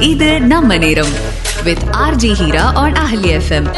இது நம்ம நேரம் with RJ Heera on Ahali FM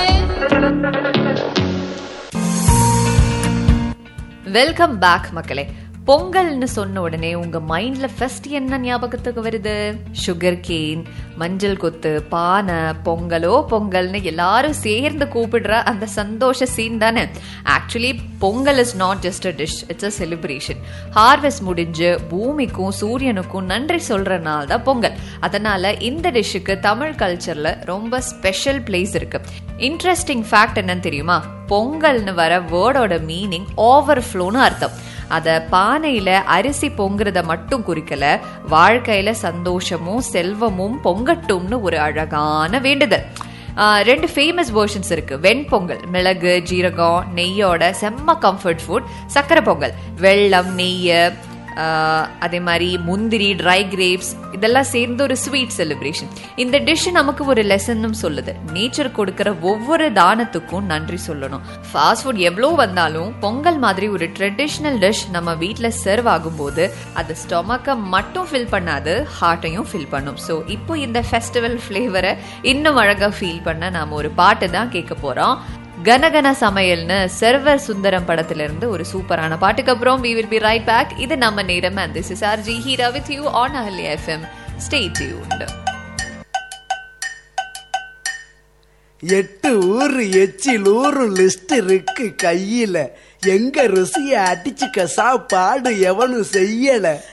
welcome back மக்களே பொங்கல்னு சொன்ன உடனே உங்க மைண்ட்ல ஃபர்ஸ்ட் என்ன ஞாபகத்துக்கு வருது சுகர் கேன் மஞ்சள் கொத்து பானை பொங்கலோ பொங்கல்னு எல்லாரும் சேர்ந்து கூப்பிடுற அந்த சந்தோஷ சீன் தானே actually Pongal is not just a dish it's a celebration harvest முடிஞ்சு பூமிக்கும் சூரியனுக்கும் நன்றி சொல்ற நாள் தான் பொங்கல் அதனால இந்த டிஷ்ஷுக்கு தமிழ் கல்ச்சர்ல ரொம்ப ஸ்பெஷல் பிளேஸ் இருக்கு இன்ட்ரெஸ்டிங் ஃபேக்ட் என்னன்னு தெரியுமா பொங்கல்னு வர வேர்டோட மீனிங் ஓவர் ஃப்ளோன்னு அர்த்தம் அத பானையில அரிசி பொங்குறத மட்டும் குறிக்கல வாழ்க்கையில சந்தோஷமும் செல்வமும் பொங்கட்டும்னு ஒரு அழகான வேண்டுதல் ஆஹ் ரெண்டு ஃபேமஸ் வெர்ஷன்ஸ் இருக்கு வெண்பொங்கல் மிளகு ஜீரகம் நெய்யோட செம்ம கம்ஃபர்ட் ஃபுட் சக்கரை பொங்கல் வெள்ளம் நெய் ஆஹ் அதே மாதிரி முந்திரி ட்ரை கிரேப்ஸ் இதெல்லாம் சேர்ந்து ஒரு ஸ்வீட் செலிப்ரேஷன் இந்த டிஷ் நமக்கு ஒரு லெசனும் சொல்லுது நேச்சர் கொடுக்கிற ஒவ்வொரு தானத்துக்கும் நன்றி சொல்லணும் ஃபாஸ்ட் ஃபுட் எவ்வளோ வந்தாலும் பொங்கல் மாதிரி ஒரு ட்ரெடிஷ்னல் டிஷ் நம்ம வீட்டில் சர்வ் ஆகும்போது அது ஸ்டொமக்கை மட்டும் ஃபில் பண்ணாது ஹார்ட்டையும் ஃபில் பண்ணும் ஸோ இப்போ இந்த ஃபெஸ்டிவல் ஃப்ளேவரை இன்னும் அழகாக ஃபீல் பண்ண நாம ஒரு பாட்டு தான் கேட்க போகிறோம் கனகன சமையல்னு சர்வர் சுந்தரம் படத்துல இருந்து ஒரு சூப்பரான பாட்டுக்கு அப்புறம் we will be right back இது நம்ம நேரம் and this is R J Heera with you on Ahali FM stay tuned எட்டு ஊரு எச்சில் ஊரு லிஸ்ட் இருக்கு கையில எங்க ருசிய அடிச்சுக்க சாப்பாடு எவனும் செய்யல